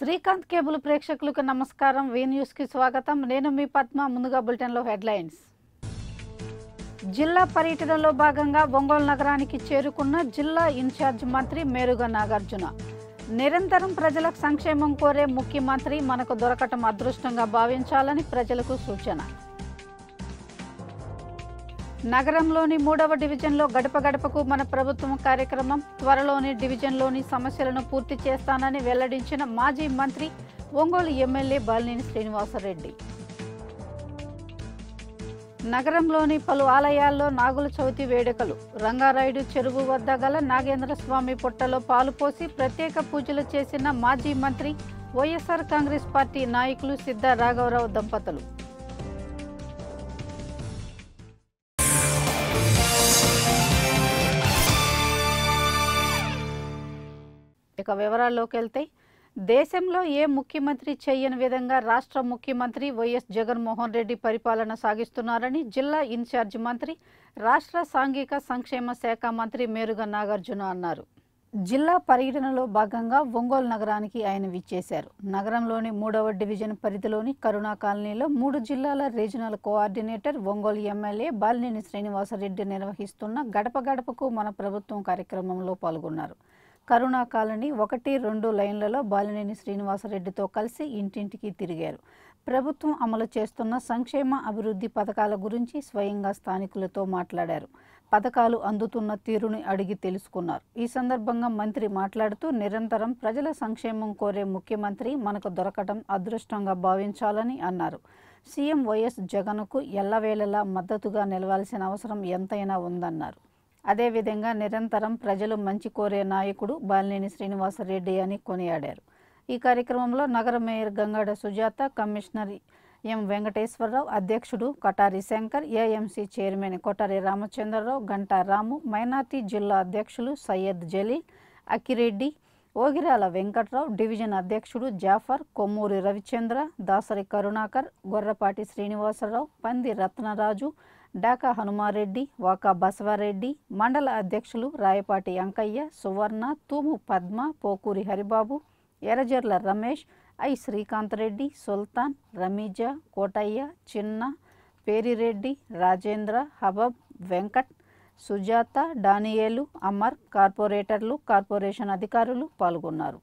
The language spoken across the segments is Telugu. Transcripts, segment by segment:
శ్రీకాంత్ కేబుల్ ప్రేక్షకులకు నమస్కారం వీ న్యూస్ కి స్వాగతం నేను మీ పద్మ ముందుగా బులెటిన్లో హెడ్లైన్స్ జిల్లా పర్యటనలో భాగంగా ఒంగోలు నగరానికి చేరుకున్న జిల్లా ఇన్ఛార్జ్ మంత్రి మేరుగ నాగార్జున నిరంతరం ప్రజల సంక్షేమం కోరే ముఖ్యమంత్రి మనకు దొరకటం అదృష్టంగా భావించాలని ప్రజలకు సూచన నగరంలోని మూడవ డివిజన్లో గడప గడపకు మన ప్రభుత్వం కార్యక్రమం త్వరలోని డివిజన్లోని సమస్యలను పూర్తి చేస్తానని వెల్లడించిన మాజీ మంత్రి ఒంగోలు ఎమ్మెల్యే బాలినేని శ్రీనివాసరెడ్డి నగరంలోని పలు ఆలయాల్లో నాగుల చవితి వేడుకలు రంగారాయుడు చెరువు వద్ద గల నాగేంద్ర స్వామి పుట్టలో పాలు పోసి ప్రత్యేక పూజలు చేసిన మాజీ మంత్రి వైఎస్ఆర్ కాంగ్రెస్ పార్టీ నాయకులు సిద్ధ రాఘవరావు దంపతులు ఇక వివరాల్లోకి వెళ్తే దేశంలో ఏ ముఖ్యమంత్రి చేయని విధంగా రాష్ట్ర ముఖ్యమంత్రి వైఎస్ జగన్మోహన్ రెడ్డి పరిపాలన సాగిస్తున్నారని జిల్లా ఇన్ఛార్జ్ మంత్రి రాష్ట్ర సాంఘిక సంక్షేమ శాఖ మంత్రి మేరుగ నాగార్జున అన్నారు జిల్లా పర్యటనలో భాగంగా ఒంగోలు నగరానికి ఆయన విచ్చేశారు నగరంలోని మూడవ డివిజన్ పరిధిలోని కరుణా కాలనీలో మూడు జిల్లాల regional coordinator Ongole MLA Balineni Srinivasa Reddy నిర్వహిస్తున్న గడప గడపకు మన ప్రభుత్వం కార్యక్రమంలో పాల్గొన్నారు కరుణా కాలనీ ఒకటి రెండు లైన్లలో బాలినేని శ్రీనివాసరెడ్డితో కలిసి ఇంటింటికి తిరిగారు ప్రభుత్వం అమలు చేస్తున్న సంక్షేమ అభివృద్ధి పథకాల గురించి స్వయంగా స్థానికులతో మాట్లాడారు పథకాలు అందుతున్న తీరుని అడిగి తెలుసుకున్నారు ఈ సందర్భంగా మంత్రి మాట్లాడుతూ నిరంతరం ప్రజల సంక్షేమం కోరే ముఖ్యమంత్రి మనకు దొరకటం అదృష్టంగా భావించాలని అన్నారు సీఎం వైఎస్ జగన్కు ఎల్లవేళలా మద్దతుగా నిలవాల్సిన అవసరం ఎంతైనా ఉందన్నారు అదేవిధంగా నిరంతరం ప్రజలు మంచి కోరే నాయకుడు బాలినేని శ్రీనివాసరెడ్డి అని కొనియాడారు ఈ కార్యక్రమంలో నగర mayor Gangada Sujatha commissioner M Venkateswara Rao అధ్యక్షుడు Katari Shankar AMC chairman Kotari Ramachandra Rao Ganta Ramu minority జిల్లా అధ్యక్షులు సయ్యద్ జలీల్ అక్కిరెడ్డి ఓగిరాల వెంకట్రావు డివిజన్ అధ్యక్షుడు జాఫర్ కొమ్మూరి రవిచంద్ర దాసరి కరుణాకర్ గొర్రపాటి శ్రీనివాసరావు పంది రత్నరాజు డాకా హనుమారెడ్డి వాకా బసవారెడ్డి మండల అధ్యక్షులు రాయపాటి అంకయ్య సువర్ణ తూము పద్మ పోకూరి హరిబాబు ఎర్రజర్ల రమేష్ ఐ శ్రీకాంత్ రెడ్డి సుల్తాన్ రమీజా కోటయ్య చిన్న పేరిరెడ్డి రాజేంద్ర హబబ్ వెంకట్ సుజాత డానియేలు అమర్ కార్పొరేటర్లు కార్పొరేషన్ అధికారులు పాల్గొన్నారు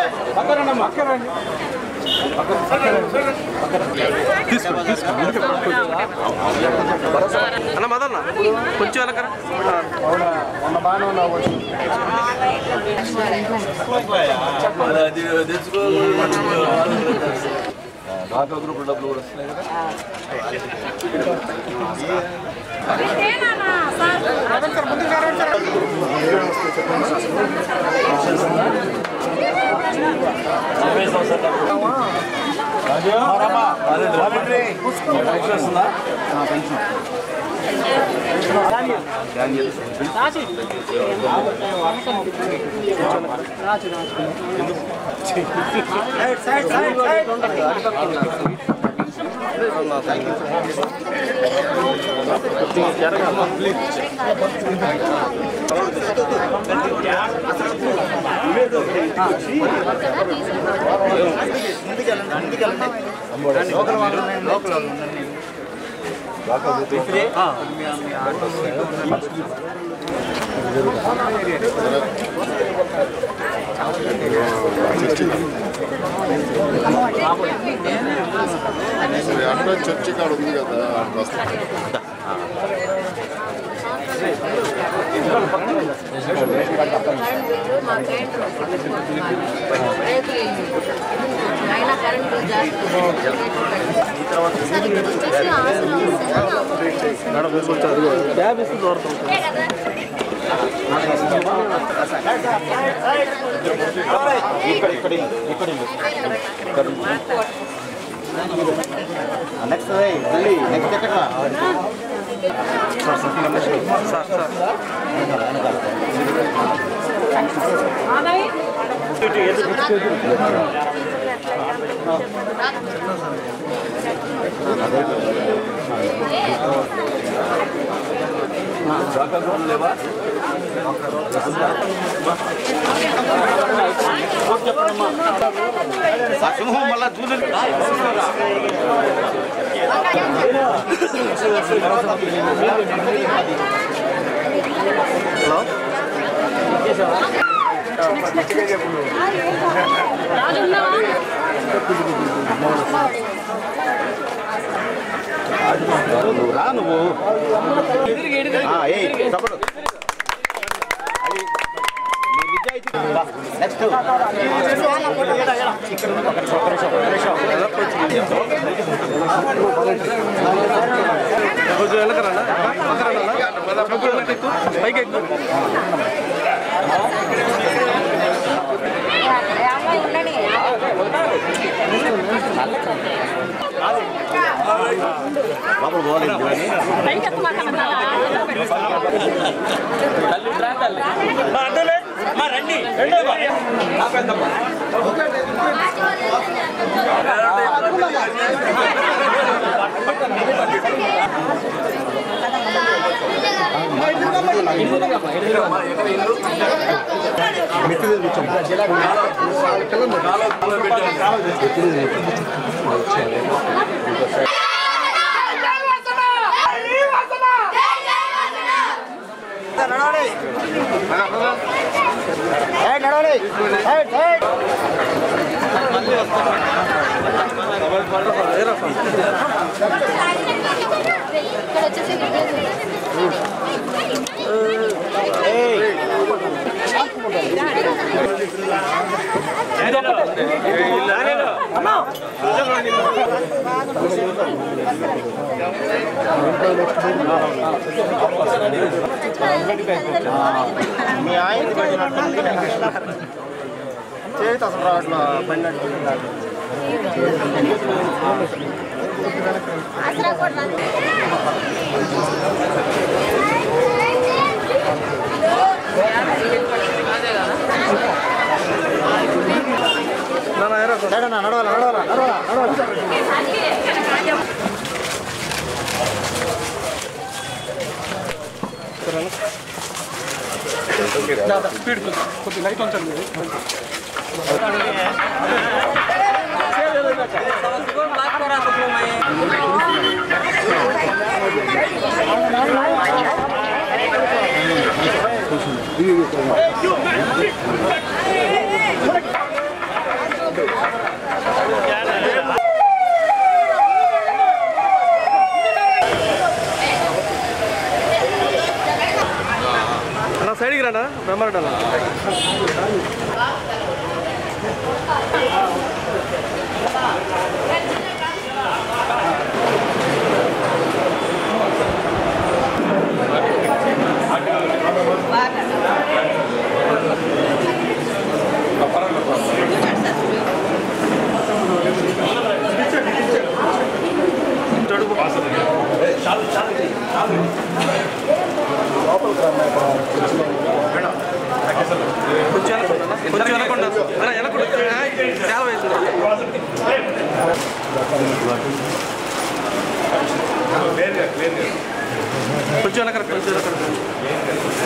అన్న మదన్న కొంచెం వెనకరా డాకా గ్రూప్ డబ్బులు కూడా వస్తున్నాయి కదా అక్కడ చర్చి కాడ ఉంది కదా అక్కడ వస్తుంది అయినా కరెంట్ జాస్తి వచ్చేసి ఆసనం బ్యాగ్ ఇస్తే దూరం నెక్స్ట్ నెక్స్ట్ ఎక్కడ సార్ సార్ లేవా ఆ సింహం మళ్ళా చూసి నువ్వు రా నువ్వు ఆ, ఏయ్, తమ్ముడు. అది నీ నిజాయితీ రా. నెక్స్ట్ కొంచెం వెనకరానా పక్కన కొంచెం వెనక్కి ఎక్కు పైకి ఎక్కు లోపల పోలేదు కానీ ఇక్కడ వచ్చేసి మీ ఆయన చేతి అసలు రావట్లా పని ఆసరా కూడా నాన్న ఎరా నడవాలి నడవాలి నడవాలి స్పీడ్ కొద్దిగా లైట్ ఉంచండి మీరు అన్న సైడ్కి రానా బ్రహ్మారెడ్డి కొంచెం వెనకుండా కొంచెం వెనకుండా అన్న వెనకుండా చాలా వేసింది కొంచెం వెనక కొంచెం వెనక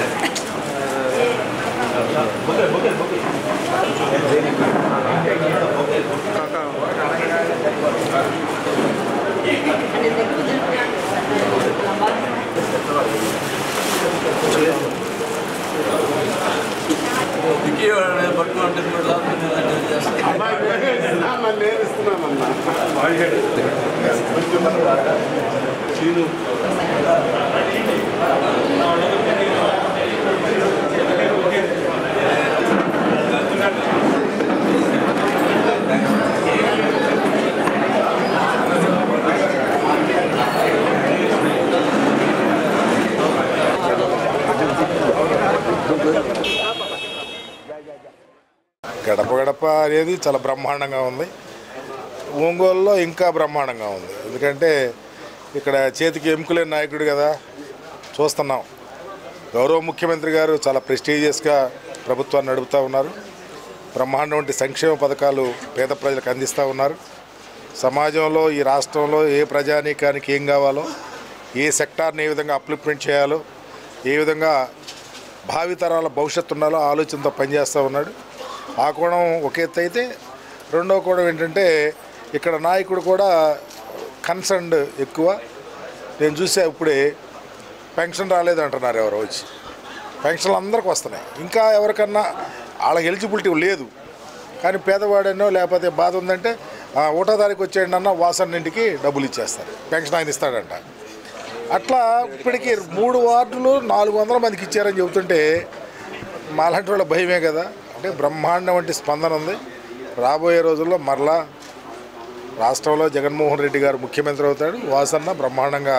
గడప గడప అనేది చాలా బ్రహ్మాండంగా ఉంది ఒంగోలులో ఇంకా బ్రహ్మాండంగా ఉంది ఎందుకంటే ఇక్కడ చేతికి ఎముకలేని నాయకుడు కదా చూస్తున్నాం గౌరవ ముఖ్యమంత్రి గారు చాలా ప్రెస్టీజియస్గా ప్రభుత్వాన్ని నడుపుతూ ఉన్నారు బ్రహ్మాండం వంటి సంక్షేమ పథకాలు పేద ప్రజలకు అందిస్తూ ఉన్నారు సమాజంలో ఈ రాష్ట్రంలో ఏ ప్రజానీకానికి ఏం కావాలో ఏ సెక్టార్ని ఏ విధంగా అప్లిప్మెంట్ చేయాలో ఏ విధంగా భావితరాల భవిష్యత్తు ఉండాలో ఆలోచనతో పనిచేస్తూ ఉన్నాడు ఆ కోణం ఒక ఎత్తు అయితే రెండో కోణం ఏంటంటే ఇక్కడ నాయకుడు కూడా కన్సర్న్డ్ ఎక్కువ నేను చూసా ఇప్పుడే పెన్షన్ రాలేదు అంటున్నారు ఎవరో వచ్చి పెన్షన్లు అందరికి వస్తున్నాయి ఇంకా ఎవరికన్నా వాళ్ళకి ఎలిజిబిలిటీ లేదు కానీ పేదవాడనో లేకపోతే బాధ ఉందంటే "ఆ, ఒకటో తారీఖు వచ్చేయండి అన్న వాసన్ ఇంటికి డబ్బులు ఇచ్చేస్తారు పెన్షన్ ఆయన ఇస్తాడంట అట్లా ఇప్పటికీ మూడు వార్డులు నాలుగు వందల మందికి ఇచ్చారని చెబుతుంటే మాలాంటి వాళ్ళ భయమే కదా అంటే బ్రహ్మాండం వంటి స్పందన ఉంది రాబోయే రోజుల్లో మరలా రాష్ట్రంలో జగన్మోహన్ రెడ్డి గారు ముఖ్యమంత్రి అవుతాడు వాసన్న బ్రహ్మాండంగా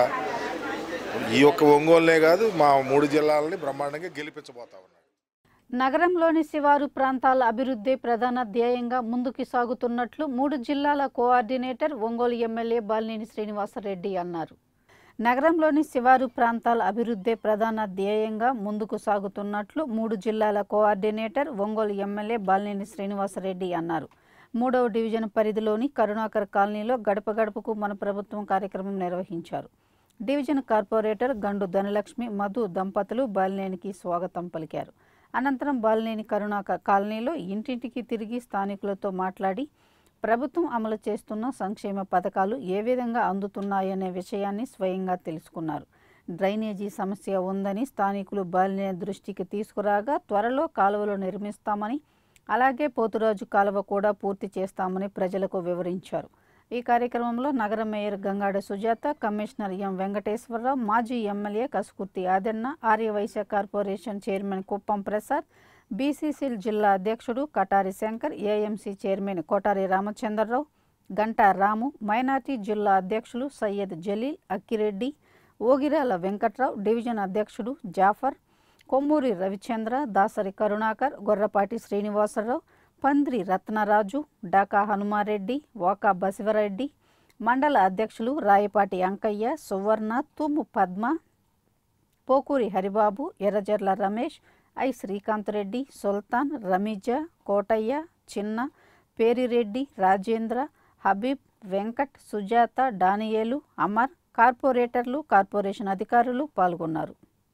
ఈ ఒక్క ఒంగోలునే కాదు మా మూడు జిల్లాలని బ్రహ్మాండంగా గెలిపించబోతా ఉన్నాడు నగరంలోని శివారు ప్రాంతాల అభివృద్ధి ప్రధాన ధ్యేయంగా ముందుకు సాగుతున్నట్లు మూడు జిల్లాల కోఆర్డినేటర్ ఒంగోలు ఎమ్మెల్యే బాలినేని శ్రీనివాసరెడ్డి అన్నారు నగరంలోని శివారు ప్రాంతాల అభివృద్ధి ప్రధాన ధ్యేయంగా ముందుకు సాగుతున్నట్లు మూడు జిల్లాల కోఆర్డినేటర్ ఒంగోలు ఎమ్మెల్యే బాలినేని శ్రీనివాసరెడ్డి అన్నారు మూడవ డివిజన్ పరిధిలోని కరుణాకర్ కాలనీలో గడప గడపకు మన ప్రభుత్వం కార్యక్రమం నిర్వహించారు డివిజన్ కార్పొరేటర్ గండు ధనలక్ష్మి మధు దంపతులు బాలినేనికి స్వాగతం పలికారు అనంతరం బాలినేని కరుణాక కాలనీలో ఇంటింటికి తిరిగి స్థానికులతో మాట్లాడి ప్రభుత్వం అమలు చేస్తున్న సంక్షేమ పథకాలు ఏ విధంగా అందుతున్నాయనే విషయాన్ని స్వయంగా తెలుసుకున్నారు డ్రైనేజీ సమస్య ఉందని స్థానికులు బాలినేని దృష్టికి తీసుకురాగా త్వరలో కాలువలు నిర్మిస్తామని అలాగే పోతురాజు కాలువ కూడా పూర్తి చేస్తామని ప్రజలకు వివరించారు ఈ కార్యక్రమంలో నగర mayor Gangada Sujatha commissioner M Venkateswara Rao మాజీ MLA Kasukurthi Adanna Arya Vysya corporation chairman Kuppam Prasad BC cell జిల్లా అధ్యక్షుడు Katari Shankar AMC chairman Kotari Ramachandra Rao Ganta Ramu minority జిల్లా అధ్యక్షులు సయ్యద్ జలీల్ అక్కిరెడ్డి ఓగిరాల వెంకట్రావు డివిజన్ అధ్యక్షుడు జాఫర్ కొమ్మూరి రవిచంద్ర దాసరి కరుణాకర్ గొర్రపాటి శ్రీనివాసరావు పంద్రి రత్నరాజు డాకా హనుమారెడ్డి వాకా బసివరెడ్డి మండల అధ్యక్షులు రాయపాటి అంకయ్య సువర్ణ తుమ్ము పద్మ పోకూరి హరిబాబు ఎర్రజర్ల రమేష్ ఐ శ్రీకాంత్ రెడ్డి సుల్తాన్ రమీజా కోటయ్య చిన్న పేరిరెడ్డి రాజేంద్ర హబీబ్ వెంకట్ సుజాత డానియేలు అమర్ కార్పొరేటర్లు కార్పొరేషన్ అధికారులు పాల్గొన్నారు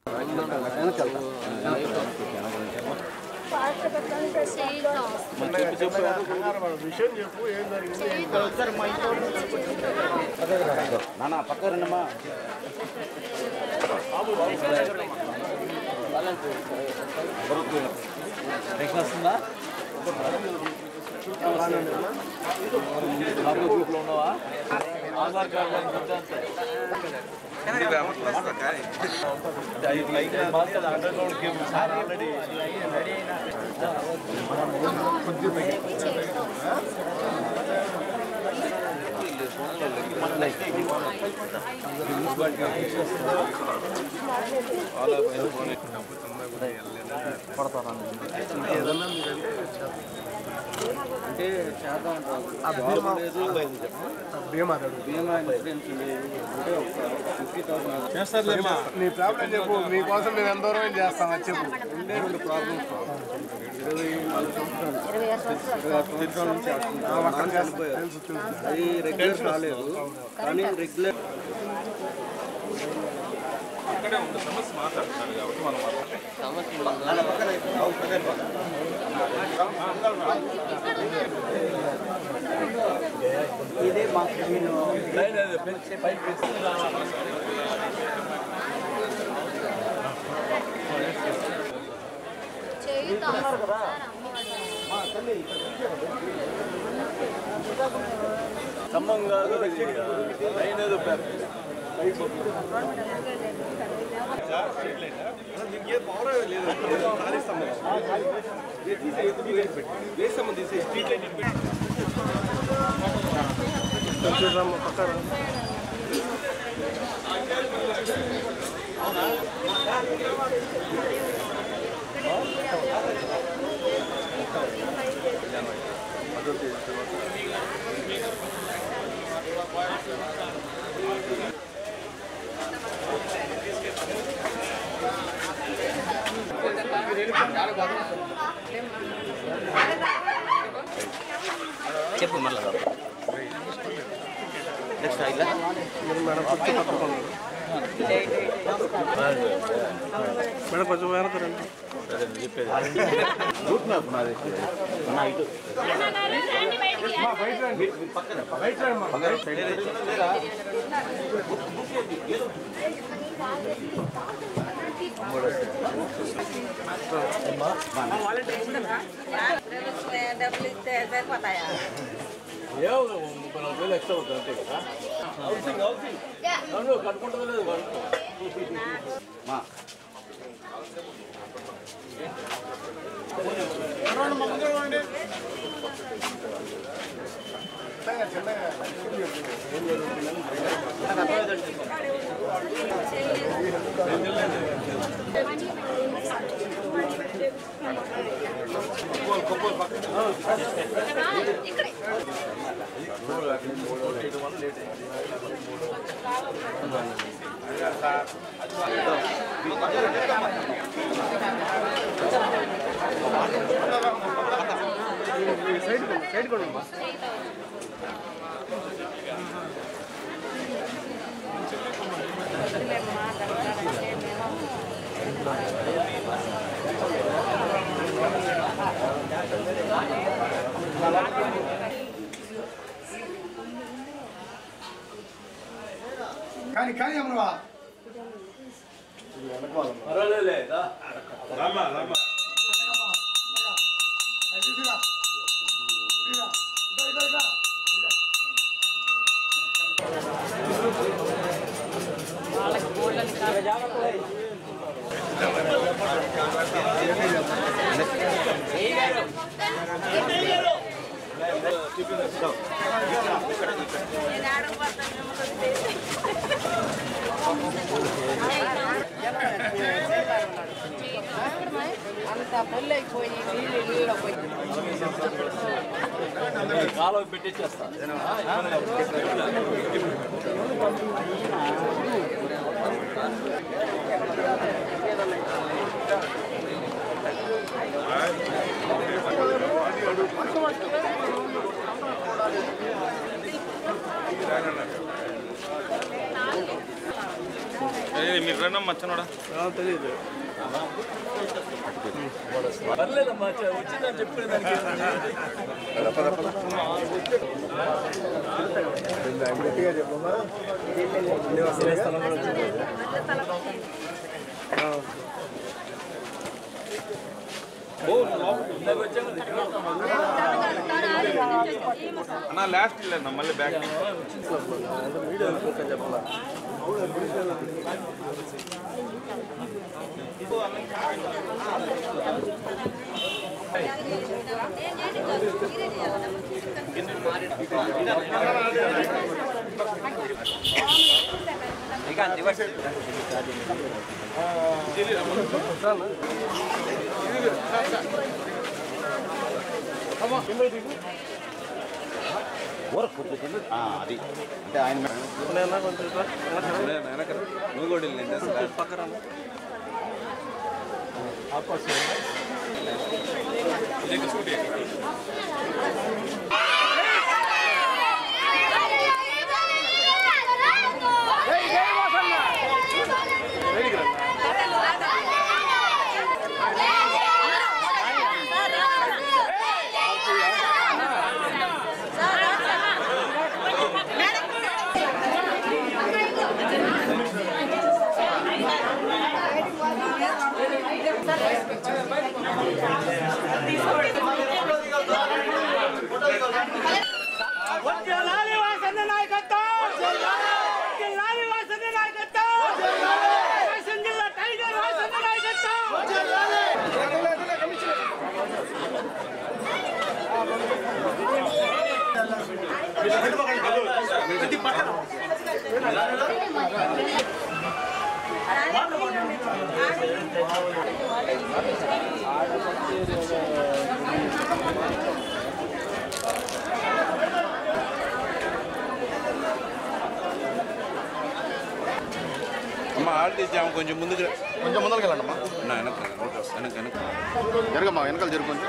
హిందీ గ్రామర్ క్లాస్ కానీ నీ ప్రాబ్లం చెప్పు మీకోసం మేము ఎంత దూరం చేస్తాం అది చెప్పు రెగ్యులర్ కాలేదు కానీ రెగ్యులర్ చేయుతా ఖమ్మం కాదు లైన్ ఏదో చెప్పు మళ్ళీ నెక్స్ట్ ఇలా మేడం మేడం కొంచెం వెనక రండి డబ్బులు ఇస్తే సరిపోతాయా ఏమో ముప్పై నలభై వేలు ఎక్స్ట్రా అవుతుంది అంతే కదా హౌసింగ్ హౌసింగ్ అవును కట్టుకుంటుంది లేదు కానీ కానీ అమ్మవా పర్వాలేదులే దా. నేను ఆడకపోతాను కాలువ పెట్టేసేస్తా మీరు రండి మచ్చనోడా తెలియదు పర్లేదమ్మా చ- వచ్చిందని చెప్పిన దానికి ఏముంది? ఇందాక వచ్చాము అన్న లాస్ట్ లేదా మళ్ళీ బ్యాక్ అది అంటే ఆయన నువ్వు కూడా వెళ్ళింది పక్కన అమ్మ ఆల్ తీసాము కొంచెం ముందుకు రా. కొంచెం ముందరికి వెళ్ళండి అమ్మా నా వెనక వెనక వెనక జరగమ్మా వెనకాల జరుగు కొంచెం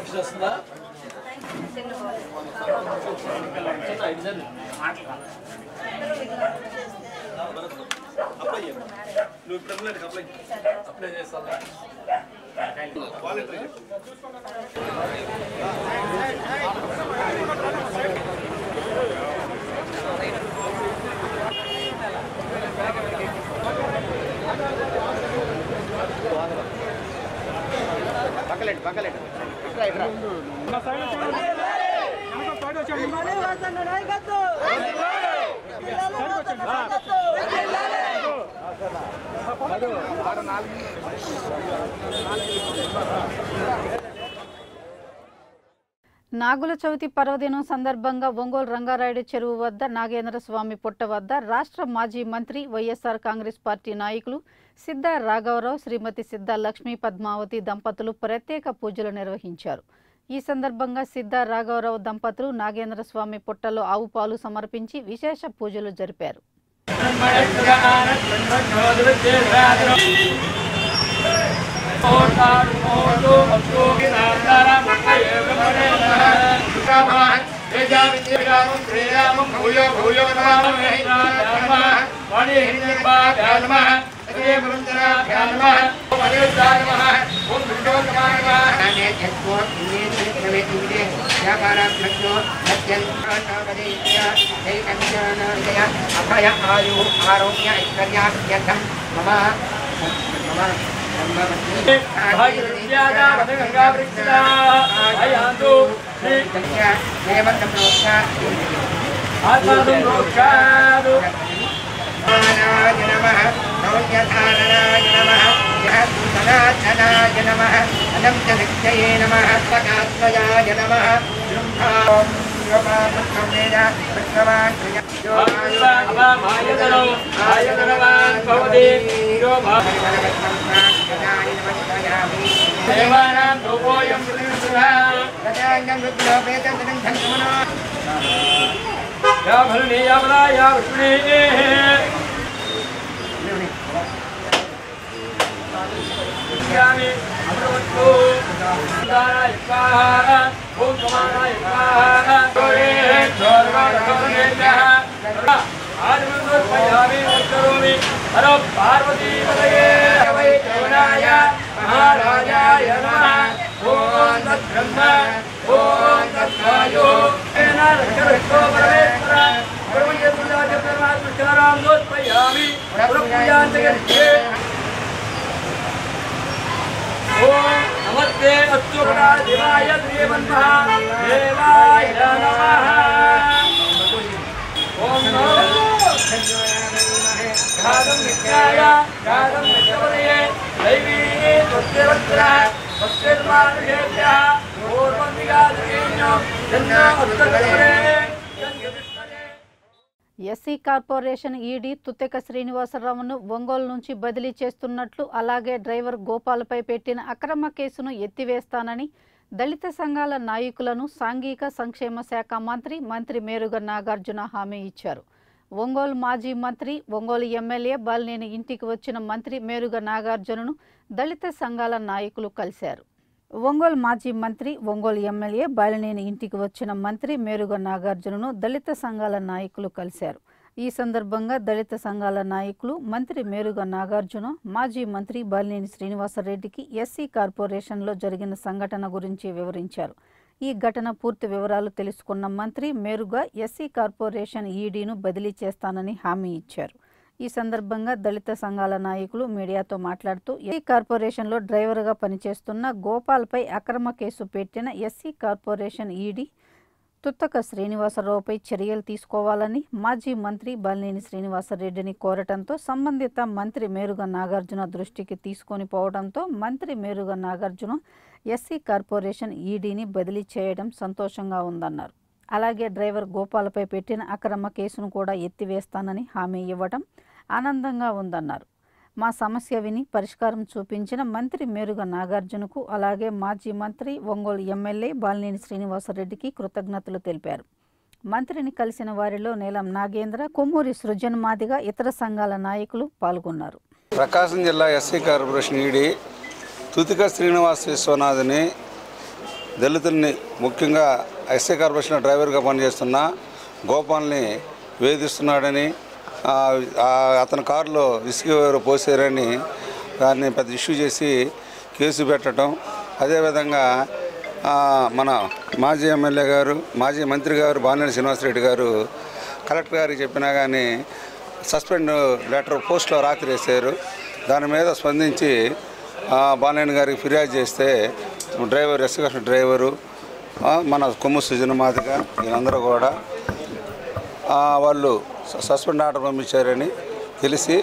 ఫిక్షన్ వస్తుందా నువ్వు ఇప్పుడు ఎమ్మెల్యేకి అప్లై అప్లై చేస్తాను పక్కలేండి పక్కలేండి ఇట్రా ఇట్రా నాగుల చవితి పర్వదినం సందర్భంగా ఒంగోలు రంగారాయుడు చెరువు వద్ద నాగేంద్ర స్వామి పుట్ట వద్ద రాష్ట్ర మాజీ మంత్రి వైఎస్ఆర్ కాంగ్రెస్ పార్టీ నాయకులు సిద్ధ రాఘవరావు శ్రీమతి సిద్ధ లక్ష్మీ పద్మావతి దంపతులు ప్రత్యేక పూజలు నిర్వహించారు ఈ సందర్భంగా సిద్ధ రాఘవరావు దంపతులు నాగేంద్ర స్వామి పుట్టలో ఆవు పాలు సమర్పించి విశేష పూజలు జరిపారు అభయ ఆయు ఆరోగ్య ఐశ్వర్యార్థం మమ మమ ఆత్మాయ నమః సౌర్యధారణాయ నమః సనాతనాయ నమః అనంత శక్తయే నమః పటాత్మయాయ నమః ఓం యోగాముత్తమేన విశ్వవాన్ దేవానాం రూపోయం యా భరణి యా బలా యా విష్ణుని యామి అమృతు దారాయ స్వాహ ఓం సమానాయ స్వాహ గోరే స్వర్గోరకమనేత్యః ఆదిమందోపయామి ఉత్తరోమి హర పార్వతీ పదయే వై కరుణాయ మహారాజాయ నమః ఓం తద్బ్రహ్మ ఓం తద్వాయో ఏన రక్షరక్షో పరమేశ్వర బ్రహ్మయేంద్రాజ పరమాత్మచారాం దోత్పయామి పురపూజాంతగచ్చే ఓం నమస్తే అచ్యుతా దేవాయ దేవన్మః దేవాయ నమః ఓం నమో గాదం నిత్యాయ గాదం నిత్యవదయే దైవీ త్వస్యవత్ర త్వస్యర్మానుషేభ్య పూర్వం విగాదయేన్యం జన్మ ఉత్తరకరే ఎస్సీ కార్పొరేషన్ ఈడీ తుత్తెక శ్రీనివాసరావును ఒంగోలు నుంచి బదిలీ చేస్తున్నట్లు అలాగే డ్రైవర్ గోపాల్పై పెట్టిన అక్రమ కేసును ఎత్తివేస్తానని దళిత సంఘాల నాయకులను సాంఘిక సంక్షేమ శాఖ మంత్రి మంత్రి మేరుగ నాగార్జున హామీ ఇచ్చారు ఒంగోలు మాజీ మంత్రి ఒంగోలు ఎమ్మెల్యే బాలినేని ఇంటికి వచ్చిన మంత్రి మేరుగ నాగార్జునను దళిత సంఘాల నాయకులు కలిశారు ఒంగోలు మాజీ మంత్రి ఒంగోలు ఎమ్మెల్యే బాలినేని ఇంటికి వచ్చిన మంత్రి మేరుగ నాగార్జునను దళిత సంఘాల నాయకులు కలిశారు ఈ సందర్భంగా దళిత సంఘాల నాయకులు మంత్రి మేరుగ నాగార్జున మాజీ మంత్రి బాలినేని శ్రీనివాసరెడ్డికి ఎస్సీ కార్పొరేషన్లో జరిగిన సంఘటన గురించి వివరించారు ఈ ఘటన పూర్తి వివరాలు తెలుసుకున్న మంత్రి మేరుగా ఎస్సీ కార్పొరేషన్ ఈడీను బదిలీ చేస్తానని హామీ ఇచ్చారు ఈ సందర్భంగా దళిత సంఘాల నాయకులు మీడియాతో మాట్లాడుతూ ఎస్సీ కార్పొరేషన్లో డ్రైవర్గా పనిచేస్తున్న గోపాల్పై అక్రమ కేసు పెట్టిన ఎస్సీ కార్పొరేషన్ ఈడీ తుత్తక శ్రీనివాసరావుపై చర్యలు తీసుకోవాలని మాజీ మంత్రి బాలినేని శ్రీనివాసరెడ్డిని కోరటంతో సంబంధిత మంత్రి మేరుగ నాగార్జున దృష్టికి తీసుకొని పోవడంతో మంత్రి మేరుగ నాగార్జున ఎస్సీ కార్పొరేషన్ ఈడీని బదిలీ చేయడం సంతోషంగా ఉందన్నారు అలాగే డ్రైవర్ గోపాలపై పెట్టిన అక్రమ కేసును కూడా ఎత్తివేస్తానని హామీ ఇవ్వడం ఆనందంగా ఉందన్నారు మా సమస్య విని పరిష్కారం చూపించిన మంత్రి మేరుగ నాగార్జునకు అలాగే మాజీ మంత్రి ఒంగోలు ఎమ్మెల్యే బాలినేని శ్రీనివాసరెడ్డికి కృతజ్ఞతలు తెలిపారు మంత్రిని కలిసిన వారిలో నీలం నాగేంద్ర కొమ్మూరి సృజన్ మాదిగా ఇతర సంఘాల నాయకులు పాల్గొన్నారు ప్రకాశం జిల్లా SC corporation ED Tuthika Srinivas విశ్వనాథ్ని దళితుల్ని ముఖ్యంగా ఎస్సీ కార్పొరేషన్ డ్రైవర్గా పనిచేస్తున్న గోపాల్ని వేధిస్తున్నాడని ఆ, ఆ, అతని కారులో ఇసుక ఎవరో పోసారని దాన్ని పెద్ద ఇష్యూ చేసి కేసు పెట్టడం అదేవిధంగా ఆ, మన మాజీ ఎమ్మెల్యే గారు మాజీ మంత్రి గారు బాలినేని శ్రీనివాసరెడ్డి గారు కలెక్టర్ గారికి చెప్పినా కానీ సస్పెండ్ లెటర్ పోస్ట్లో రాత్రి వేశారు దాని మీద స్పందించి ఆ, బాలినేని గారికి ఫిర్యాదు చేస్తే డ్రైవర్ ఎస్కర్ష డ్రైవరు ఆ, మన కొమ్ము సుజన మాదిక వీళ్ళందరూ కూడా ఆ, వాళ్ళు స- సస్పెండ్ ఆర్డర్ పంపించారని తెలిసి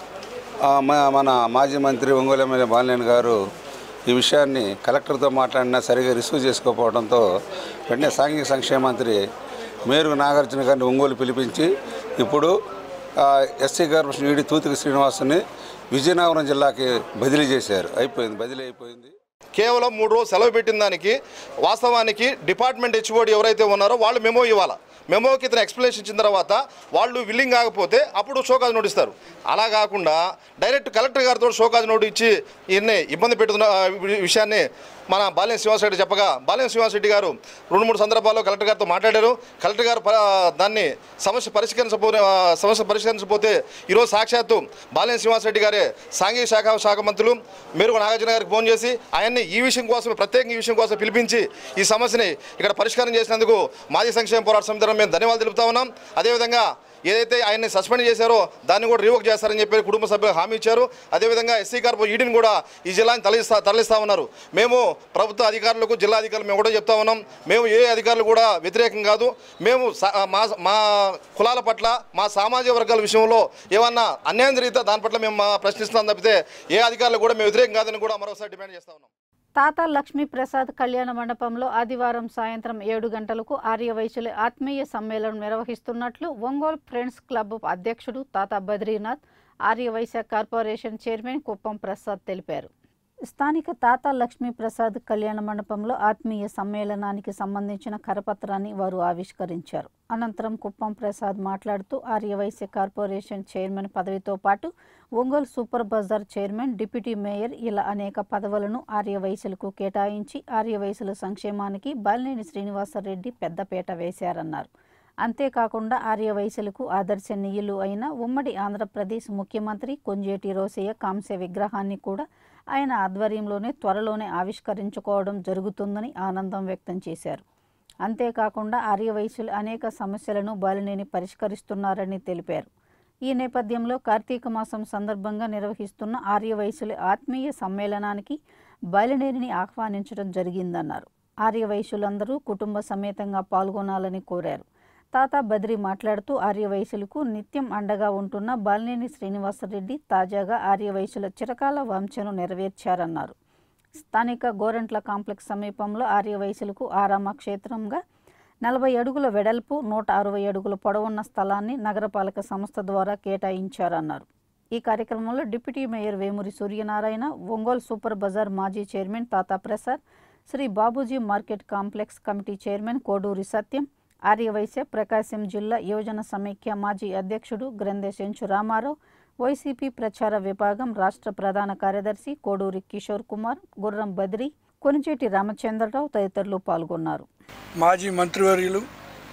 ఆ, మ- మన మాజీ మంత్రి ఒంగోలు ఎమ్మెల్యే బాలినేని గారు ఈ విషయాన్ని కలెక్టర్తో మాట్లాడినా సరిగా రిసీవ్ చేసుకోకపోవడంతో వెంటనే సాంఘిక సంక్షేమ మంత్రి మేరు నాగార్జున గారిని ఒంగోలు పిలిపించి ఇప్పుడు ఆ, ఎస్సీ కార్పొరేషన్ ఈడి తూతికి శ్రీనివాసుని విజయనగరం జిల్లాకి బదిలీ చేశారు అయిపోయింది బదిలీ అయిపోయింది కేవలం మూడు రోజులు సెలవు పెట్టిన దానికి వాస్తవానికి డిపార్ట్మెంట్ హెచ్ఓడి ఎవరైతే ఉన్నారో వాళ్ళు మెమో ఇవ్వాలి మెమోకి ఇతను ఎక్స్ప్లెనేషన్ ఇచ్చిన తర్వాత వాళ్ళు విల్లింగ్ కాకపోతే అప్పుడు షోకాజ్ నోట్ ఇస్తారు అలా కాకుండా డైరెక్ట్ కలెక్టర్ గారితో షోకాజ్ నోట్ ఇచ్చి ఈయన్ని ఇబ్బంది పెడుతున్న ఆ, వి- విషయాన్ని మన బాలిన శ్రీనివాసరెడ్డి చెప్పగా బాలిన శ్రీనివాసరెడ్డి గారు రెండు మూడు సందర్భాల్లో కలెక్టర్ గారితో మాట్లాడారు కలెక్టర్ గారు ప- దాన్ని సమస్య పరిష్కరించబో ఆ, సమస్య పరిష్కరించకపోతే ఈరోజు సాక్షాత్తు బాలిన శ్రీనివాసరెడ్డి గారే సాంఘిక శాఖ శాఖ మంత్రులు మేరుగు నాగార్జున గారికి ఫోన్ చేసి ఆయన్ని ఈ విషయం కోసం ప్రత్యేకంగా ఈ విషయం కోసం పిలిపించి ఈ సమస్యని ఇక్కడ పరిష్కారం చేసినందుకు మాజీ సంక్షేమ పోరాట సమితి తరఫున మేము ధన్యవాదాలు తెలుపుతా ఉన్నాం అదేవిధంగా ఏదైతే ఆయన్ని సస్పెండ్ చేశారో దాన్ని కూడా రివోక్ చేస్తారని చెప్పి కుటుంబ సభ్యులు హామీ ఇచ్చారు అదేవిధంగా ఎస్సీ కార్పొ ఈడీని కూడా ఈ జిల్లాని తరలిస్తా తరలిస్తా ఉన్నారు మేము ప్రభుత్వ అధికారులకు జిల్లా అధికారులు మేము కూడా చెప్తా ఉన్నాం మేము ఏ అధికారులు కూడా వ్యతిరేకం కాదు మేము సా- మా మా కులాల పట్ల మా సామాజిక వర్గాల విషయంలో ఏమన్నా అన్యాయం జరిగితే దాని పట్ల మేము మా ప్రశ్నిస్తాం తప్పితే ఏ అధికారులు కూడా మేము వ్యతిరేకం కాదని కూడా మరోసారి డిమాండ్ చేస్తా ఉన్నాం తాత లక్ష్మీప్రసాద్ కళ్యాణ మండపంలో ఆదివారం సాయంత్రం ఏడు గంటలకు ఆర్యవైశ్యుల ఆత్మీయ సమ్మేళనం నిర్వహిస్తున్నట్లు ఒంగోలు ఫ్రెండ్స్ క్లబ్ అధ్యక్షుడు తాత బద్రీనాథ్ ఆర్యవైశ్య కార్పొరేషన్ చైర్మన్ కుప్పం ప్రసాద్ తెలిపారు స్థానిక తాత లక్ష్మీప్రసాద్ కళ్యాణ మండపంలో ఆత్మీయ సమ్మేళనానికి సంబంధించిన కరపత్రాన్ని వారు ఆవిష్కరించారు అనంతరం కుప్పం ప్రసాద్ మాట్లాడుతూ ఆర్యవైశ్య కార్పొరేషన్ చైర్మన్ పదవితో పాటు Ongole super bazaar chairman deputy mayor ఇలా అనేక పదవులను ఆర్యవైశ్యులకు కేటాయించి ఆర్యవైశ్యుల సంక్షేమానికి బాలినేని శ్రీనివాసరెడ్డి పెద్దపీట వేశారన్నారు అంతేకాకుండా ఆర్యవైశ్యులకు ఆదర్శనీయులు అయిన ఉమ్మడి ఆంధ్రప్రదేశ్ ముఖ్యమంత్రి కొంజేటి రోసయ్య కాంస్య విగ్రహాన్ని కూడా ఆయన ఆధ్వర్యంలోనే త్వరలోనే ఆవిష్కరించుకోవడం జరుగుతుందని ఆనందం వ్యక్తం చేశారు అంతేకాకుండా ఆర్యవైశ్యులు అనేక సమస్యలను బాలినేని పరిష్కరిస్తున్నారని తెలిపారు ఈ నేపథ్యంలో కార్తీక మాసం సందర్భంగా నిర్వహిస్తున్న ఆర్యవైశ్యుల ఆత్మీయ సమ్మేళనానికి బాలినేనిని ఆహ్వానించడం జరిగిందన్నారు ఆర్యవైశ్యులందరూ కుటుంబ సమేతంగా పాల్గొనాలని కోరారు తాత బద్రి మాట్లాడుతూ ఆర్యవైశ్యులకు నిత్యం అండగా ఉంటున్న బాలినేని శ్రీనివాసరెడ్డి తాజాగా ఆర్యవైశ్యుల చిరకాల వంచను నెరవేర్చారన్నారు స్థానిక గోరంట్ల కాంప్లెక్స్ సమీపంలో ఆర్యవైశ్యులకు ఆరామ క్షేత్రంగా నలభై అడుగుల వెడల్పు నూట అరవై అడుగుల పొడవున్న స్థలాన్ని నగరపాలక సంస్థ ద్వారా కేటాయించారన్నారు ఈ కార్యక్రమంలో deputy mayor Vemuri Suryanarayana Ongole super bazaar మాజీ chairman Tata Prasad Shri Babuji market complex committee chairman Koduri Satyam Aryavysya Prakasam జిల్లా యువజన సమైక్య మాజీ అధ్యక్షుడు గ్రంథే సెంచు రామారావు వైసీపీ ప్రచార విభాగం రాష్ట్ర ప్రధాన కార్యదర్శి కోడూరి కిషోర్ కుమార్ గుర్రం బద్రి కొనిచేటి రామచంద్రరావు తదితరులు పాల్గొన్నారు మాజీ మంత్రివర్యులు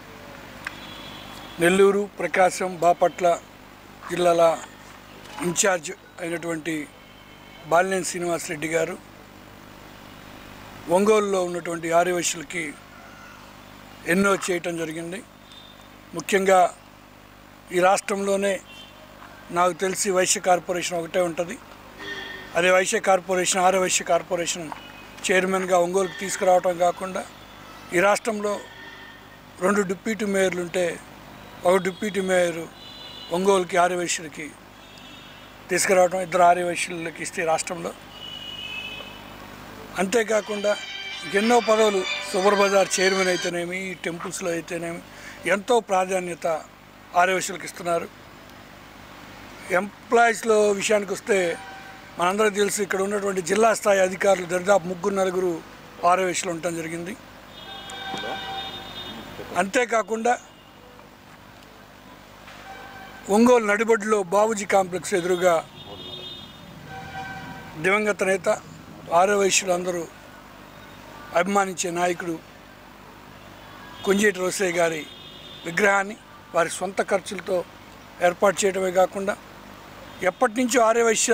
నెల్లూరు ప్రకాశం బాపట్ల జిల్లాల ఇన్ఛార్జ్ అయినటువంటి బాలినేని శ్రీనివాసరెడ్డి గారు ఒంగోలులో ఉన్నటువంటి ఆర్యవైశ్యులకి ఎన్నో చేయటం జరిగింది ముఖ్యంగా ఈ రాష్ట్రంలోనే నాకు తెలిసి వైశ్య కార్పొరేషన్ ఒకటే ఉంటుంది అదే వైశ్య కార్పొరేషన్ ఆర్య వైశ్య కార్పొరేషన్ చైర్మన్గా ఒంగోలుకు తీసుకురావటం కాకుండా ఈ రాష్ట్రంలో రెండు డిప్యూటీ మేయర్లు ఉంటే ఒక డిప్యూటీ మేయర్ ఒంగోలుకి ఆర్యవైశ్యులకి తీసుకురావడం ఇద్దరు ఆర్యవైశ్యులకి ఇస్తే రాష్ట్రంలో అంతేకాకుండా ఎన్నో పదవులు సూపర్ బజార్ చైర్మన్ అయితేనేమి ఈ టెంపుల్స్లో అయితేనేమి ఎంతో ప్రాధాన్యత ఆర్యవైశ్యులకు ఇస్తున్నారు ఎంప్లాయీస్లో విషయానికి వస్తే మనందరికీ తెలుసు ఇక్కడ ఉన్నటువంటి జిల్లా స్థాయి అధికారులు దరిదాపు ముగ్గురు నలుగురు ఆర్యవైశ్యులు ఉండటం జరిగింది అంతేకాకుండా ఒంగోలు నడిబొడ్డులో బాబుజీ కాంప్లెక్స్ ఎదురుగా దివంగత నేత ఆర్యవైశ్యులు అందరూ అభిమానించే నాయకుడు కొంజేటి రోసయ్య గారి విగ్రహాన్ని వారి సొంత ఖర్చులతో ఏర్పాటు చేయడమే కాకుండా ఎప్పటి నుంచో ఆర్యవైశ్య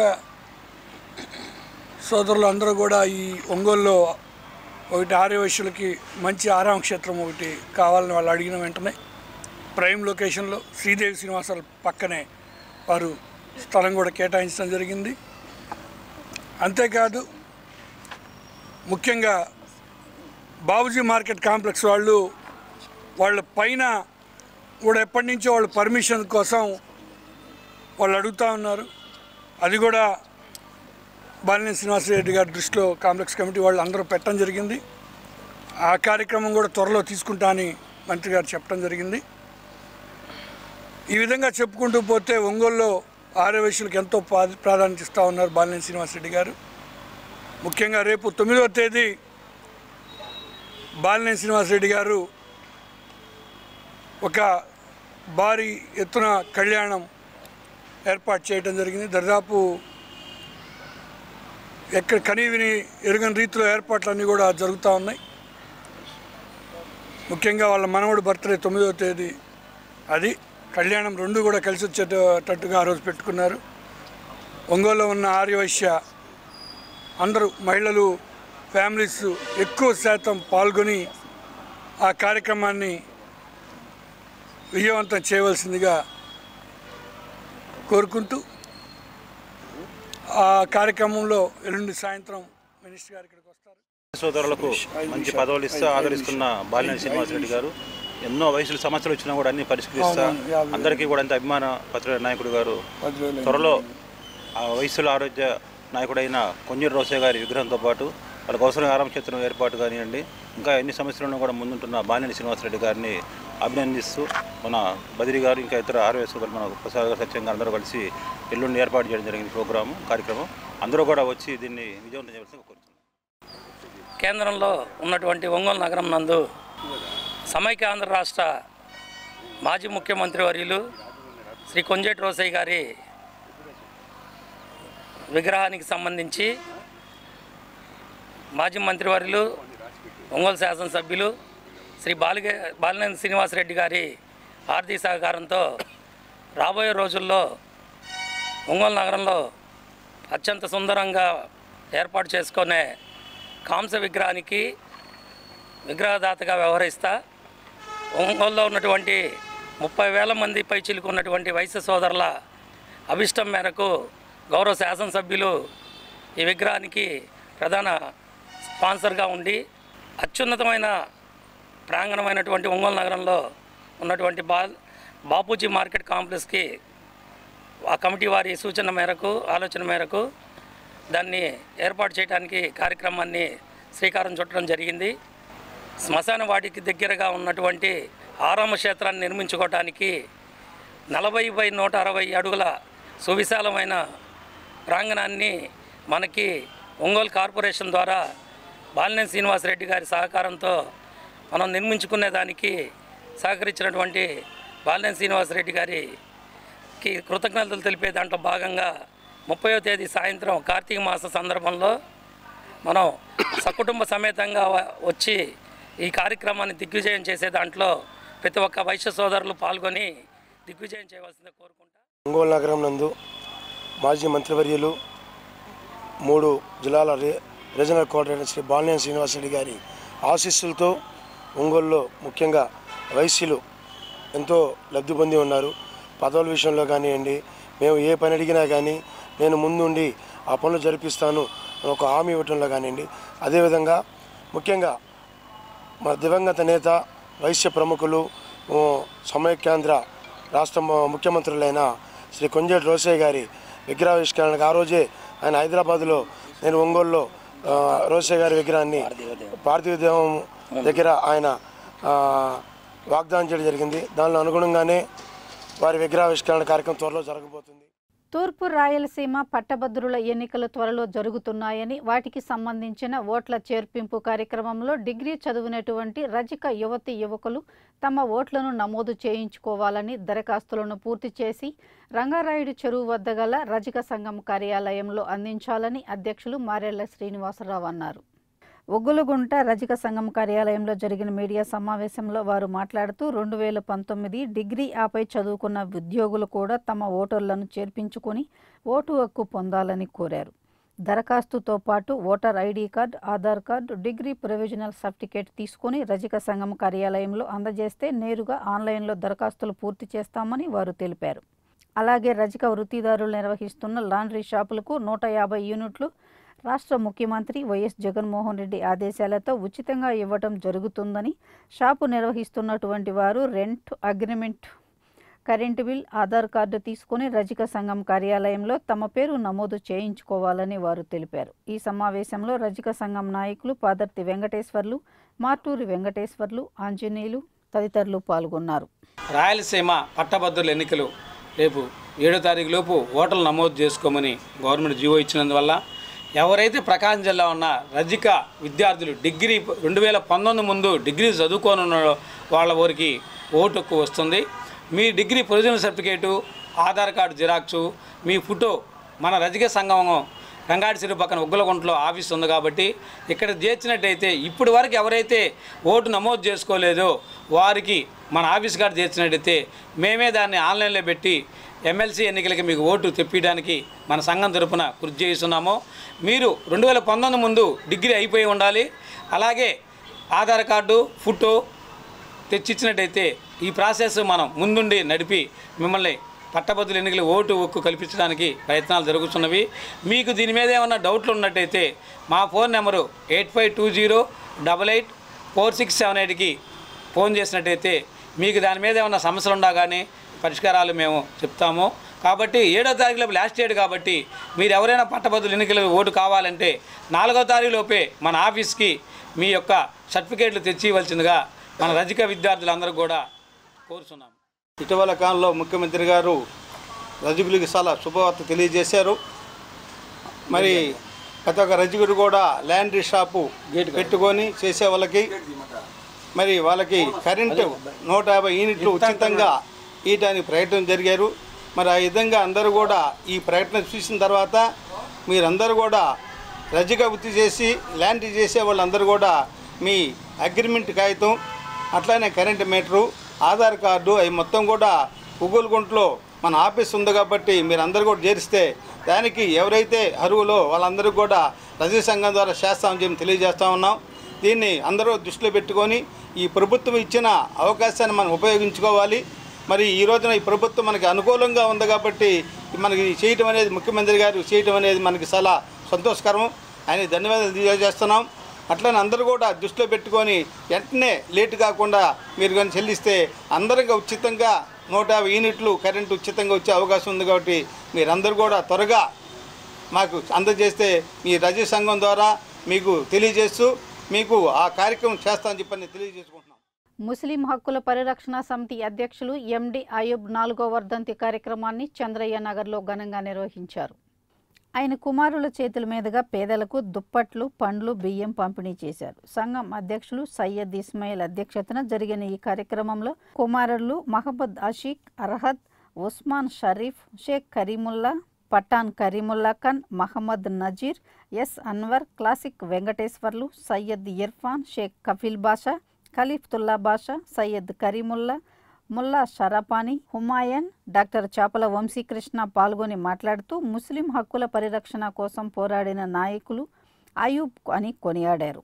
సోదరులు అందరూ కూడా ఈ ఒంగోలులో ఒకటి ఆర్యవైశ్యులకి మంచి ఆరామ క్షేత్రం ఒకటి కావాలని వాళ్ళు అడిగిన వెంటనే ప్రైమ్ లొకేషన్లో శ్రీదేవి శ్రీనివాసాల పక్కనే వారు స్థలం కూడా కేటాయించడం జరిగింది అంతేకాదు ముఖ్యంగా బాబుజీ మార్కెట్ కాంప్లెక్స్ వాళ్ళు వాళ్ళ పైన కూడా ఎప్పటి నుంచో వాళ్ళ పర్మిషన్ కోసం వాళ్ళు అడుగుతూ ఉన్నారు అది కూడా బాలినేని శ్రీనివాసరెడ్డి గారి దృష్టిలో కాంప్లెక్స్ కమిటీ వాళ్ళు అందరూ పెట్టడం జరిగింది ఆ కార్యక్రమం కూడా త్వరలో తీసుకుంటా అని మంత్రి గారు చెప్పడం జరిగింది ఈ విధంగా చెప్పుకుంటూ పోతే ఒంగోలులో ఆర్యవైశ్యులకు ఎంతో పా- ప్రాధాన్యత ఇస్తూ ఉన్నారు బాలినేని శ్రీనివాసరెడ్డి గారు ముఖ్యంగా రేపు తొమ్మిదవ తేదీ బాలినేని శ్రీనివాసరెడ్డి గారు ఒక భారీ ఎత్తున కళ్యాణం ఏర్పాటు చేయడం జరిగింది దాదాపు ఎక్కడ కనీవిని ఎరుగని రీతిలో ఏర్పాట్లన్నీ కూడా జరుగుతూ ఉన్నాయి ముఖ్యంగా వాళ్ళ మనవడు బర్త్డే తొమ్మిదవ తేదీ అది కళ్యాణం రెండు కూడా కలిసి వచ్చేటట్టుగా ఆ రోజు పెట్టుకున్నారు ఒంగోలులో ఉన్న ఆర్యవైశ్య అందరూ మహిళలు ఫ్యామిలీస్ ఎక్కువ శాతం పాల్గొని ఆ కార్యక్రమాన్ని విజయవంతం చేయవలసిందిగా కోరుకుంటూ ఆ కార్యక్రమంలో ఎల్లుండి సాయంత్రం మినిస్టర్ గారు ఇక్కడికి వస్తారు సోదరులకు మంచి పదవులు ఇస్తూ ఆదరిస్తున్న బాలినేని శ్రీనివాసరెడ్డి గారు ఎన్నో వయసుల సమస్యలు వచ్చినా కూడా అన్ని పరిష్కరిస్తా అవునవును, యాభై. అందరికీ కూడా ఎంత అభిమాన పత్ర నాయకుడు గారు త్వరలో ఆ వయసుల ఆరోగ్య నాయకుడైన కొంజూరు రోసే గారి విగ్రహంతో పాటు వాళ్ళకి అవసరం ఆరామ క్షేత్రం ఏర్పాటు కానివ్వండి ఇంకా ఎన్ని సమస్యలను కూడా ముందుంటున్న బాలినేని శ్రీనివాసరెడ్డి గారిని అభినందిస్తూ మన బదిరి గారు ఇంకా ఇతర ఆర్వే సోదరులు మన ప్రసాద్ గారు సత్యం గారు అందరూ కలిసి ఎల్లుండి ఏర్పాటు చేయడం జరిగింది ప్రోగ్రాము కార్యక్రమం అందరూ కూడా వచ్చి దీన్ని విజయవంతం చేయవలసిందిగా కోరుతున్నాను కేంద్రంలో ఉన్నటువంటి ఒంగోలు నగరం నందు సమైక్య ఆంధ్ర రాష్ట్ర మాజీ ముఖ్యమంత్రి వర్యులు శ్రీ కొంజేటి రోసయ్య గారి విగ్రహానికి సంబంధించి మాజీ మంత్రివర్యులు ఒంగోలు శాసనసభ్యులు శ్రీ బాలిగే బాలినేని శ్రీనివాసరెడ్డి గారి ఆర్థిక సహకారంతో రాబోయే రోజుల్లో ఒంగోలు నగరంలో అత్యంత సుందరంగా ఏర్పాటు చేసుకునే కాంస విగ్రహానికి విగ్రహదాతగా వ్యవహరిస్తా ఒంగోలులో ఉన్నటువంటి ముప్పై వేల మంది పైచిలకు ఉన్నటువంటి వైశ్య సోదరుల అభిష్టం మేరకు గౌరవ శాసనసభ్యులు ఈ విగ్రహానికి ప్రధాన స్పాన్సర్గా ఉండి అత్యున్నతమైన ప్రాంగణమైనటువంటి ఒంగోలు నగరంలో ఉన్నటువంటి బా బాపూజీ మార్కెట్ కాంప్లెక్స్కి ఆ కమిటీ వారి సూచన మేరకు ఆలోచన మేరకు దాన్ని ఏర్పాటు చేయడానికి కార్యక్రమాన్ని శ్రీకారం చుట్టడం జరిగింది శ్మశాన వాటికి దగ్గరగా ఉన్నటువంటి ఆరామ క్షేత్రాన్ని నిర్మించుకోవటానికి నలభై బై నూట అరవై అడుగుల సువిశాలమైన ప్రాంగణాన్ని మనకి ఒంగోలు కార్పొరేషన్ ద్వారా బాలినేని శ్రీనివాసరెడ్డి గారి సహకారంతో మనం నిర్మించుకునే దానికి సహకరించినటువంటి బాలినేని శ్రీనివాసరెడ్డి గారికి కృతజ్ఞతలు తెలిపే దాంట్లో భాగంగా ముప్పయో తేదీ సాయంత్రం కార్తీక మాస సందర్భంలో మనం సకుటుంబ సమేతంగా వ- వచ్చి ఈ కార్యక్రమాన్ని దిగ్విజయం చేసే దాంట్లో ప్రతి ఒక్క వైశ్య సోదరులు పాల్గొని దిగ్విజయం చేయవలసిందిగా కోరుకుంటున్నాను ఒంగోలు నగరం నందు మాజీ మంత్రివర్యులు మూడు జిల్లాల re regional coordinator Shri Balineni Srinivasa Reddy గారి ఆశీస్సులతో ఒంగోలులో ముఖ్యంగా వైశ్యులు ఎంతో లబ్ధి పొంది ఉన్నారు పదవుల విషయంలో కానివ్వండి మేము ఏ పని అడిగినా కానీ నేను ముందుండి ఆ పనులు జరిపిస్తాను అని ఒక హామీ ఇవ్వటంలో కానివ్వండి అదేవిధంగా ముఖ్యంగా మన దివంగత నేత వైశ్య ప్రముఖులు ఓ, సమైక్యాంధ్ర రాష్ట్ర ము- ముఖ్యమంత్రులైన శ్రీ కొంజేటి రోసయ్య గారి విగ్రహావిష్కరణకు ఆ రోజే ఆయన హైదరాబాదులో నేను ఒంగోలులో ఆ, రోసయ్య గారి విగ్రహాన్ని పార్థివ దేవం దగ్గర ఆయన ఆ, వాగ్దానం చేయడం జరిగింది దానిలో అనుగుణంగానే వారి విగ్రహావిష్కరణ కార్యక్రమం త్వరలో జరగబోతుంది తూర్పు రాయలసీమ పట్టభద్రుల ఎన్నికలు త్వరలో జరుగుతున్నాయని వాటికి సంబంధించిన ఓట్ల చేర్పింపు కార్యక్రమంలో డిగ్రీ చదివినటువంటి రజక యువతి యువకులు తమ ఓట్లను నమోదు చేయించుకోవాలని దరఖాస్తులను పూర్తి చేసి రంగారాయుడు చెరువు వద్ద గల రజక సంఘం కార్యాలయంలో అందించాలని అధ్యక్షులు మారెళ్ల శ్రీనివాసరావు అన్నారు ఒగ్గులగుంట రజక సంఘం కార్యాలయంలో జరిగిన మీడియా సమావేశంలో వారు మాట్లాడుతూ రెండు వేల పంతొమ్మిది డిగ్రీ ఆపై చదువుకున్న ఉద్యోగులు కూడా తమ ఓటర్లను చేర్పించుకొని ఓటు హక్కు పొందాలని కోరారు దరఖాస్తుతో పాటు voter ID card Aadhaar card degree provisional certificate తీసుకొని రజక సంఘం కార్యాలయంలో అందజేస్తే నేరుగా ఆన్లైన్లో దరఖాస్తులు పూర్తి చేస్తామని వారు తెలిపారు అలాగే రజక వృత్తిదారులు నిర్వహిస్తున్న లాండ్రీ షాపులకు నూట యాభై యూనిట్లు రాష్ట్ర ముఖ్యమంత్రి వైఎస్ జగన్మోహన్ రెడ్డి ఆదేశాలతో ఉచితంగా ఇవ్వటం జరుగుతుందని షాపు నిర్వహిస్తున్నటువంటి వారు rent agreement current bill Aadhaar card తీసుకుని రజక సంఘం కార్యాలయంలో తమ పేరు నమోదు చేయించుకోవాలని వారు తెలిపారు ఈ సమావేశంలో రజక సంఘం నాయకులు పాదర్తి వెంకటేశ్వర్లు మార్టూరి వెంకటేశ్వర్లు ఆంజనేయులు తదితరులు పాల్గొన్నారు రాయలసీమ పట్టభద్రుల ఎన్నికలు రేపు ఏడో తారీఖు లోపు ఓటర్లు నమోదు చేసుకోమని గవర్నమెంట్ జీవో ఇచ్చినందువల్ల ఎవరైతే ప్రకాశం జిల్లా ఉన్న రజిక విద్యార్థులు డిగ్రీ రెండు వేల పంతొమ్మిది ముందు డిగ్రీ చదువుకోనున్న వాళ్ళ ఊరికి ఓటు హక్కు వస్తుంది మీ degree provisional certificate Aadhaar card xerox మీ ఫోటో మన రజక సంఘం రంగాడి చెరువు పక్కన ఉగ్గలగుంటలో ఆఫీస్ ఉంది కాబట్టి ఇక్కడ చేర్చినట్టయితే ఇప్పటి వరకు ఎవరైతే ఓటు నమోదు చేసుకోలేదో వారికి మన ఆఫీస్ కార్డు చేర్చినట్టయితే మేమే దాన్ని ఆన్లైన్లో పెట్టి ఎమ్మెల్సీ ఎన్నికలకి మీకు ఓటు తెప్పించడానికి మన సంఘం తరపున కృషి చేస్తున్నాము మీరు రెండు వేల పంతొమ్మిది ముందు డిగ్రీ అయిపోయి ఉండాలి అలాగే ఆధార్ కార్డు ఫోటో తెచ్చిచ్చినట్టయితే ఈ ప్రాసెస్ మనం ముందుండి నడిపి మిమ్మల్ని పట్టభద్రుల ఎన్నికలు ఓటు హక్కు కల్పించడానికి ప్రయత్నాలు జరుగుతున్నవి మీకు దీని మీద ఏమన్నా డౌట్లు ఉన్నట్టయితే మా phone number eight five two zero double eight four six seven ఎయిట్కి ఫోన్ చేసినట్టయితే మీకు దాని మీద ఏమన్నా సమస్యలు ఉన్నా కానీ పరిష్కారాలు మేము చెప్తాము కాబట్టి ఏడో తారీఖులో లాస్ట్ డేట్ కాబట్టి మీరు ఎవరైనా పట్టభద్రుల ఎన్నికలు ఓటు కావాలంటే నాలుగో తారీఖు లోపే మన ఆఫీస్కి మీ యొక్క సర్టిఫికేట్లు తెచ్చి ఇవ్వాల్సిందిగా మన రజిక విద్యార్థులందరూ కూడా కోరుతున్నాం ఇటీవల కాలంలో ముఖ్యమంత్రి గారు రజకులకి చాలా శుభవార్త తెలియజేశారు మరి ప్రతి ఒక్క రజకుడు కూడా ల్యాండ్రీ షాపు పెట్టుకొని చేసే వాళ్ళకి మరి వాళ్ళకి కరెంటు నూట యాభై యూనిట్లు ఉచితంగా ఇయటానికి ప్రయత్నం జరిగారు మరి ఆ విధంగా అందరూ కూడా ఈ ప్రయత్నం చూసిన తర్వాత మీరందరూ కూడా రజక వృత్తి చేసి ల్యాండ్ చేసే వాళ్ళందరూ కూడా మీ అగ్రిమెంట్ కాగితం అట్లానే కరెంట్ మీటరు ఆధార్ కార్డు అవి మొత్తం కూడా ఉగులుగుంట్లో మన ఆఫీస్ ఉంది కాబట్టి మీరు అందరూ కూడా చేరిస్తే దానికి ఎవరైతే అరువులో వాళ్ళందరూ కూడా రజక సంఘం ద్వారా చేస్తామని చెప్పి తెలియజేస్తా ఉన్నాం దీన్ని అందరూ దృష్టిలో పెట్టుకొని ఈ ప్రభుత్వం ఇచ్చిన అవకాశాన్ని మనం ఉపయోగించుకోవాలి మరి ఈ రోజున ఈ ప్రభుత్వం మనకి అనుకూలంగా ఉంది కాబట్టి మనకి చేయటం అనేది ముఖ్యమంత్రి గారు చేయటం అనేది మనకి చాలా సంతోషకరం ఆయన ధన్యవాదాలు తెలియజేస్తున్నాం అట్లనే అందరూ కూడా దృష్టిలో పెట్టుకొని వెంటనే లేటు కాకుండా మీరు కానీ చెల్లిస్తే అందరిగా ఉచితంగా నూట యాభై యూనిట్లు కరెంటు ఉచితంగా వచ్చే అవకాశం ఉంది కాబట్టి మీరందరూ కూడా త్వరగా మాకు అందజేస్తే మీ రజీ సంఘం ద్వారా మీకు తెలియజేస్తూ మీకు ఆ కార్యక్రమం చేస్తామని చెప్పని తెలియజేసుకుంటున్నాం ముస్లిం హక్కుల పరిరక్షణ సమితి అధ్యక్షులు ఎండి అయూబ్ నాలుగో వర్ధంతి కార్యక్రమాన్ని చంద్రయ్య నగర్లో ఘనంగా నిర్వహించారు ఆయన కుమారుల చేతుల మీదుగా పేదలకు దుప్పట్లు పండ్లు బియ్యం పంపిణీ చేశారు సంఘం అధ్యక్షులు సయ్యద్ ఇస్మాయిల్ అధ్యక్షతన జరిగిన ఈ కార్యక్రమంలో కుమారులు Mohammed Ashiq Arhad Usman Sharif Shaik Karimulla Pathan Karimulla Khan Mohammed Nazeer S Anwar classic Venkateswarlu Syed Irfan Shaik Kafil Basha Khaleefthulla Basha Syed Karimulla Mulla Sharapani Humayun doctor Chapala Vamsi Krishna పాల్గొని మాట్లాడుతూ ముస్లిం హక్కుల పరిరక్షణ కోసం పోరాడిన నాయకులు అయూబ్ అని కొనియాడారు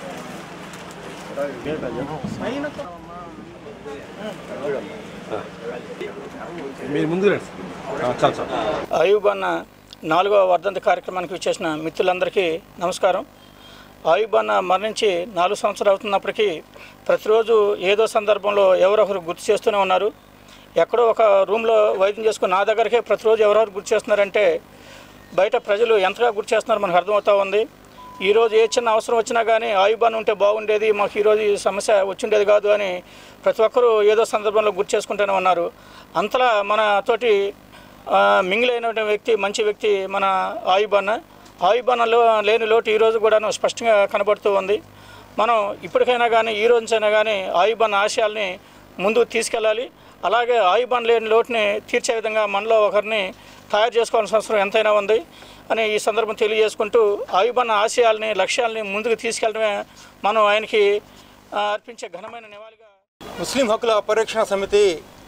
మీరు ముందు రండి ఆ, చాలు చాలు ఆయుబ్ అన్న నాలుగవ వర్ధంతి కార్యక్రమానికి వచ్చేసిన మిత్రులందరికీ నమస్కారం ఆయుబ్ అన్న మరణించి నాలుగు సంవత్సరాలు అవుతున్నప్పటికీ ప్రతిరోజు ఏదో సందర్భంలో ఎవరొకరు గుర్తు చేస్తూనే ఉన్నారు ఎక్కడో ఒక రూమ్లో వైద్యం చేసుకుని నా దగ్గరకే ప్రతిరోజు ఎవరెవరు గుర్తు చేస్తున్నారంటే బయట ప్రజలు ఎంతగా గుర్తు చేస్తున్నారో మనకు అర్థమవుతూ ఉంది ఈరోజు ఏ చిన్న అవసరం వచ్చినా కానీ ఆయుబాన్ ఉంటే బాగుండేది మాకు ఈరోజు ఈ సమస్య వచ్చిండేది కాదు అని ప్రతి ఒక్కరూ ఏదో సందర్భంలో గుర్తు చేసుకుంటూనే ఉన్నారు అంతలా మన తోటి ఆ, మింగిలైన వ్యక్తి మంచి వ్యక్తి మన ఆయుబాన్ ఆయుబాన్లో లేని లోటు ఈరోజు కూడాను స్పష్టంగా కనబడుతూ ఉంది మనం ఇప్పటికైనా కానీ ఈ రోజైనా కానీ ఆయుబాన్ ఆశయాల్ని ముందుకు తీసుకెళ్ళాలి అలాగే ఆయుబాన్ లేని లోటుని తీర్చే విధంగా మనలో ఒకరిని తయారు చేసుకోవాల్సిన అవసరం ఎంతైనా ఉంది అని ఈ సందర్భం తెలియజేసుకుంటూ ఆయుబన్న ఆశయాల్ని లక్ష్యాల్ని ముందుకు తీసుకెళ్ళడమే మనం ఆయనకి ఆ, అర్పించే ఘనమైన నివాళిగా ముస్లిం హక్కుల పరిరక్షణ సమితి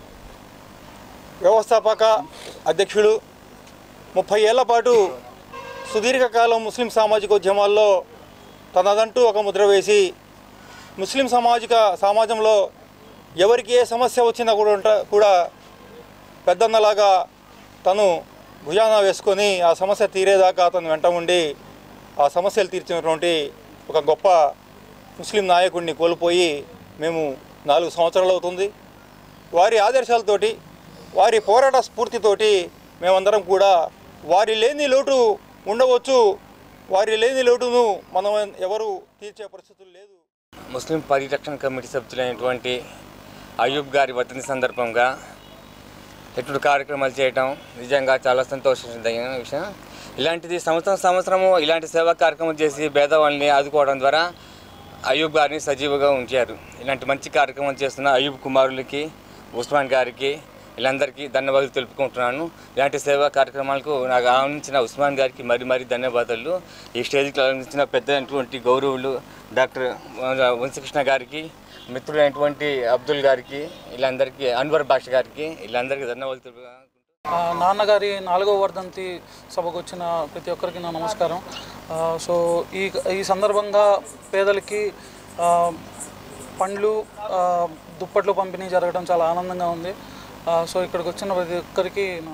వ్యవస్థాపక అధ్యక్షుడు ముప్పై ఏళ్ల పాటు సుదీర్ఘకాలం ముస్లిం సామాజిక ఉద్యమాల్లో తనదంటూ ఒక ముద్ర వేసి ముస్లిం సామాజిక సమాజంలో ఎవరికి ఏ సమస్య వచ్చినా కూడా ఉంట- కూడా పెద్దన్నలాగా తను భుజాన వేసుకొని ఆ సమస్య తీరేదాకా అతను వెంట ఉండి ఆ సమస్యలు తీర్చినటువంటి ఒక గొప్ప ముస్లిం నాయకుడిని కోల్పోయి మేము నాలుగు సంవత్సరాలు అవుతుంది వారి ఆదర్శాలతోటి వారి పోరాట స్ఫూర్తితోటి మేమందరం కూడా వారి లేని లోటు ఉండవచ్చు వారి లేని లోటును మనం ఎవరు తీర్చే పరిస్థితులు లేదు ముస్లిం పరిరక్షణ కమిటీ సభ్యులైనటువంటి అయూబ్ గారి వర్ధంతి సందర్భంగా ఎటువంటి కార్యక్రమాలు చేయటం నిజంగా చాలా సంతోషించదగిన విషయం ఇలాంటిది సంవత్సరం సంవత్సరము ఇలాంటి సేవా కార్యక్రమం చేసి పేదవాళ్ళని ఆదుకోవడం ద్వారా అయూబ్ గారిని సజీవంగా ఉంచారు ఇలాంటి మంచి కార్యక్రమం చేస్తున్న అయూబ్ కుమారులకి ఉస్మాన్ గారికి వీళ్ళందరికీ ధన్యవాదాలు తెలుపుకుంటున్నాను ఇలాంటి సేవా కార్యక్రమాలకు నాకు ఆహ్వానించిన ఉస్మాన్ గారికి మరి మరి ధన్యవాదాలు ఈ స్టేజ్కి ఆహ్వానించిన పెద్దటువంటి గౌరవులు డాక్టర్ వంశకృష్ణ గారికి మిత్రులైనటువంటి అబ్దుల్ గారికి వీళ్ళందరికీ అన్వర్ బాష్ గారికి వీళ్ళందరికీ ధన్యవాదాలు తెలుపు ఆ, నాన్నగారి నాలుగవ వర్ధంతి సభకు వచ్చిన ప్రతి ఒక్కరికి నా నమస్కారం ఆ, సో ఈ ఈ సందర్భంగా పేదలకి ఆ, పండ్లు ఆ, దుప్పట్లు పంపిణీ జరగడం చాలా ఆనందంగా ఉంది ఆ, సో ఇక్కడికి వచ్చిన ప్రతి ఒక్కరికి నా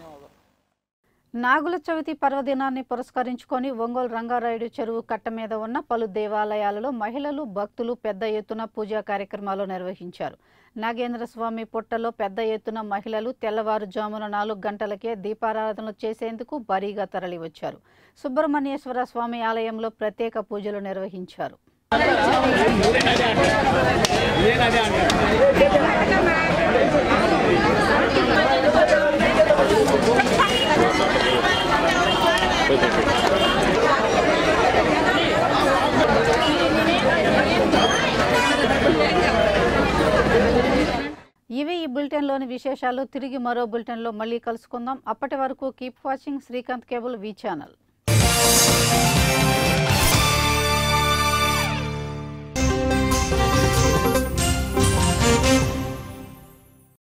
నాగుల చవితి పర్వదినాన్ని పురస్కరించుకొని ఒంగోలు రంగారాయుడు చెరువు కట్ట మీద ఉన్న పలు దేవాలయాలలో మహిళలు భక్తులు పెద్ద ఎత్తున పూజా కార్యక్రమాలు నిర్వహించారు నాగేంద్ర స్వామి పుట్టలో పెద్ద ఎత్తున మహిళలు తెల్లవారుజామున నాలుగు గంటలకే దీపారాధనలు చేసేందుకు భారీగా తరలివచ్చారు సుబ్రహ్మణ్యేశ్వర స్వామి ఆలయంలో ప్రత్యేక పూజలు నిర్వహించారు ఇవి ఈ బులెటిన్లోని విశేషాలు తిరిగి మరో బులెటిన్లో మళ్ళీ కలుసుకుందాం అప్పటి వరకు keep watching Srikanth cable V channel